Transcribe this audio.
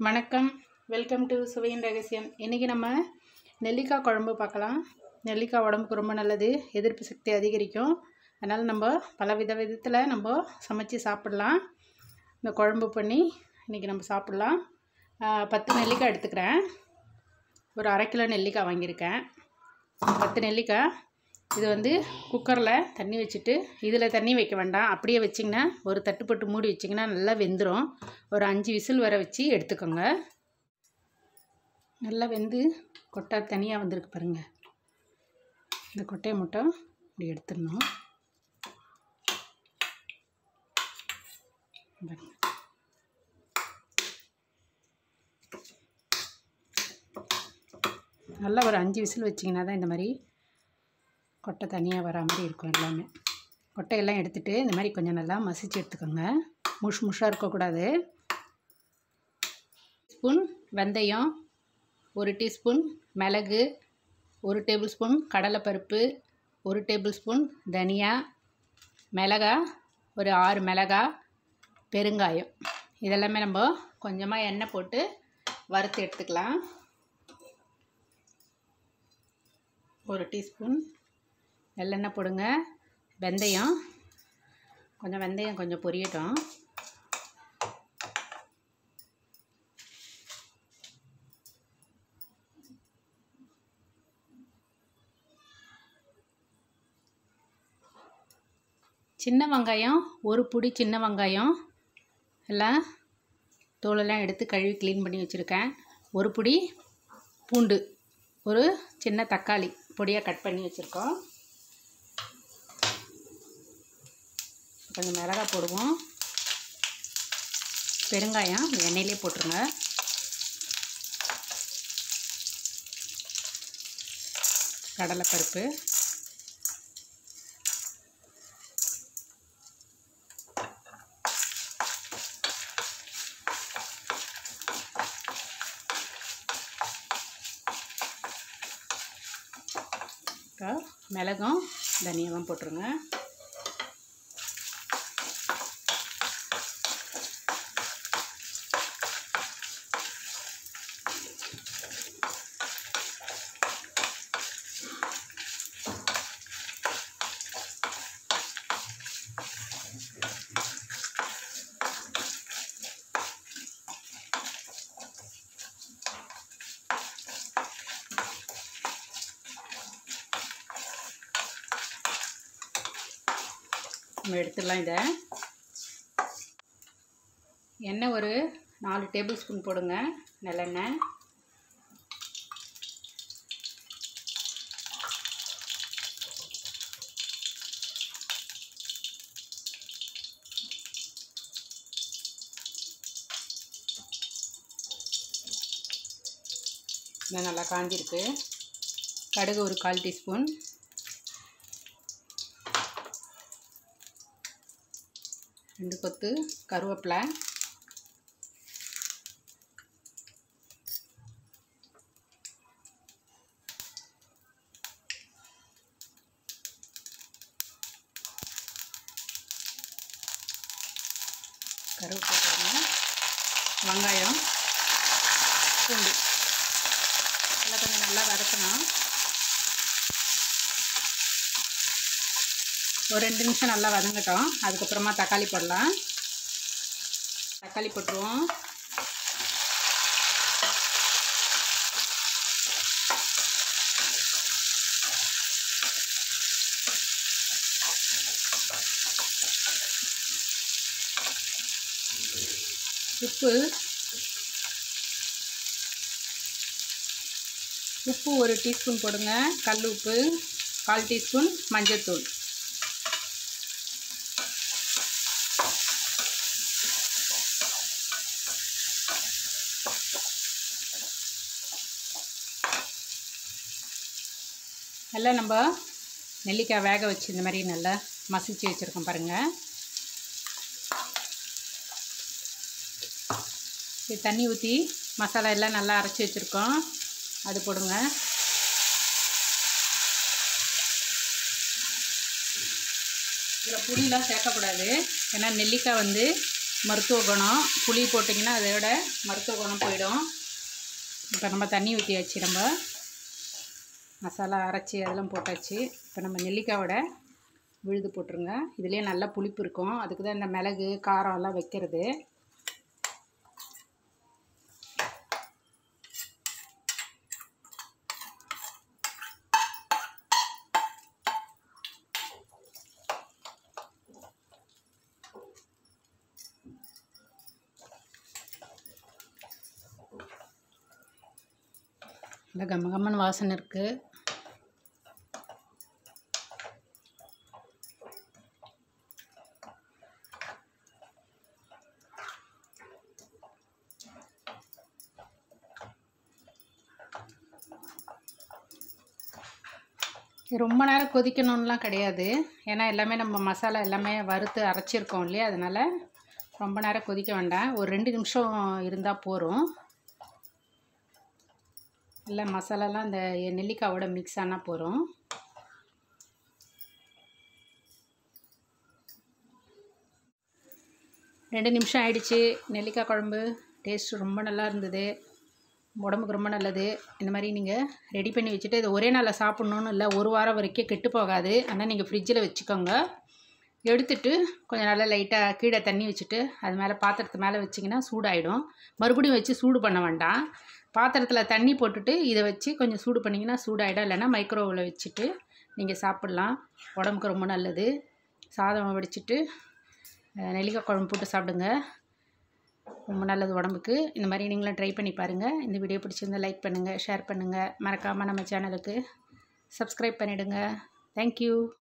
வணக்கம் welcome to சுவையின் ரகசியம் இன்றைக்கி நம்ம நெல்லிக்காய் குழம்பு பார்க்கலாம் நெல்லிக்காய் உடம்புக்கு ரொம்ப நல்லது எதிர்ப்பு சக்தி அதிகரிக்கும் அதனால் நம்ம பல வித விதத்தில் நம்ம சமைச்சு சாப்பிட்லாம் இந்த குழம்பு பண்ணி இன்றைக்கி நம்ம சாப்பிட்லாம் ஆஹ், பத்து நெல்லிக்காய் எடுத்துக்கிறேன் ஒரு அரை கிலோ நெல்லிக்காய் வாங்கியிருக்கேன் பத்து நெல்லிக்காய் இது வந்து குக்கரில் தண்ணி வச்சுட்டு இதில் தண்ணி வைக்க வேண்டாம் அப்படியே வச்சிங்கன்னா ஒரு தட்டு போட்டு மூடி வச்சிங்கன்னா நல்லா வெந்துடும் ஒரு அஞ்சு விசில் வர வச்சு எடுத்துக்கோங்க நல்லா வெந்து கொட்டை தனியாக வந்திருக்கு பாருங்கள் இந்த கொட்டையை மட்டும் இப்படி எடுத்துடணும் பாருங்க. நல்லா ஒரு அஞ்சு விசில் வச்சிங்கன்னா தான் இந்த மாதிரி கொட்டை தனியாக வரா மாதிரி இருக்கும் எல்லாமே கொட்டையெல்லாம் எடுத்துகிட்டு இந்த மாதிரி கொஞ்சம் நல்லா மசிச்சு எடுத்துக்கோங்க முஷ் முஷாக இருக்கக்கூடாது ஸ்பூன் வெந்தயம் ஒரு டீஸ்பூன் மிளகு ஒரு டேபிள் ஸ்பூன் கடலைப்பருப்பு ஒரு டேபிள் ஸ்பூன் தனியா மிளகா ஒரு ஆறு மிளகா பெருங்காயம் இதெல்லாமே நம்ம கொஞ்சமாக எண்ணெய் போட்டு வறுத்து எடுத்துக்கலாம் ஒரு டீஸ்பூன் எள்ளெண்ணெய் போடுங்க வெந்தயம் கொஞ்சம் வெந்தயம் கொஞ்சம் பொரியட்டும் சின்ன வெங்காயம் ஒரு புடி சின்ன வெங்காயம் எல்லாம் தோலெல்லாம் எடுத்து கழுவி க்ளீன் பண்ணி வச்சுருக்கேன் ஒரு புடி பூண்டு ஒரு சின்ன தக்காளி பொடியாக கட் பண்ணி வச்சுருக்கோம் கொஞ்சம் மிளகா போடுவோம் பெருங்காயம் இந்த எண்ணெயிலே போட்டுருங்க கடலைப்பருப்பு இப்போ மிளகும் தனியாவும் போட்டுருங்க நம்ம எடுத்துடலாம் இதை எண்ணெய் ஒரு நாலு டேபிள் ஸ்பூன் போடுங்க நல்லெண்ணெய் எண்ணெய் நல்லா காஞ்சிருக்கு கடுகு ஒரு கால் டீஸ்பூன் ரெண்டு கொத்து கருவேப்பிலை கருவேப்பிலை போடுங்க வெங்காயம் பூண்டு எல்லாம் கொஞ்சம் நல்லா வதக்கணும் ஒரு ரெண்டு நிமிஷம் நல்லா வதங்கட்டும் அதுக்கப்புறமா தக்காளி போடலாம் தக்காளி போட்டுருவோம் உப்பு உப்பு ஒரு டீஸ்பூன் போடுங்க கல் உப்பு கால் டீஸ்பூன் மஞ்சள்தூள் எல்லாம் நம்ம நெல்லிக்காய் வேக வச்சு இந்த மாதிரி நல்லா மசிச்சு வச்சுருக்கோம் பாருங்கள் இது தண்ணி ஊற்றி மசாலா எல்லாம் நல்லா அரைச்சி வச்சுருக்கோம் அது போடுங்க இதில் புளியெலாம் சேர்க்கக்கூடாது ஏன்னா நெல்லிக்காய் வந்து மருத்துவ குணம் புளி போட்டிங்கன்னா அதோட மருத்துவ குணம் போயிடும் இப்போ நம்ம தண்ணி ஊற்றியாச்சு நம்ம மசாலா அரைச்சி அதெல்லாம் போட்டாச்சு இப்போ நம்ம நெல்லிக்காயோட விழுது போட்டுருங்க இதுலேயே நல்லா புளிப்பு இருக்கும் அதுக்கு தான் இந்த மிளகு காரம் எல்லாம் வைக்கிறது நல்லா கம்ம கம்மன் வாசனை இருக்குது ரொம்ப நேரம் கொதிக்கணும்லாம் கிடையாது ஏன்னா எல்லாமே நம்ம மசாலா எல்லாமே வறுத்து அரைச்சிருக்கோம் இல்லையா அதனால் ரொம்ப நேரம் கொதிக்க வேண்டாம் ஒரு ரெண்டு நிமிஷம் இருந்தால் போதும் இல்லை மசாலாலாம் இந்த நெல்லிக்காவோட மிக்ஸ் ஆனால் போகிறோம் ரெண்டு நிமிஷம் ஆயிடுச்சு நெல்லிக்காய் குழம்பு டேஸ்ட் ரொம்ப நல்லா இருந்தது உடம்புக்கு ரொம்ப நல்லது இந்த மாதிரி நீங்கள் ரெடி பண்ணி வச்சுட்டு இதை ஒரே நாளில் சாப்பிட்ணுன்னு இல்லை ஒரு வாரம் வரைக்கும் கெட்டு போகாது ஆனால் நீங்கள் ஃப்ரிட்ஜில் வச்சுக்கோங்க எடுத்துட்டு கொஞ்சம் நல்லா லைட்டாக கீழே தண்ணி வச்சுட்டு அது மேலே பாத்திரத்து மேலே வச்சிங்கன்னா சூடாயிடும் மறுபடியும் வச்சு சூடு பண்ண வேண்டாம் பாத்திரத்தில் தண்ணி போட்டுட்டு இதை வச்சு கொஞ்சம் சூடு பண்ணிங்கன்னா சூடாயிடும் இல்லைன்னா மைக்ரோவில் வச்சுட்டு நீங்கள் சாப்பிட்லாம் உடம்புக்கு ரொம்ப நல்லது சாதம் வடிச்சிட்டு அஹ், நெல்லிக்காய் குழம்பு போட்டு சாப்பிடுங்க ரொம்ப நல்லது உடம்புக்கு இந்த மாதிரி நீங்களும் ட்ரை பண்ணி பாருங்கள் இந்த வீடியோ பிடிச்சிருந்தா லைக் பண்ணுங்கள் ஷேர் பண்ணுங்கள் மறக்காமல் நம்ம சேனலுக்கு சப்ஸ்கிரைப் பண்ணிவிடுங்க தேங்க்யூ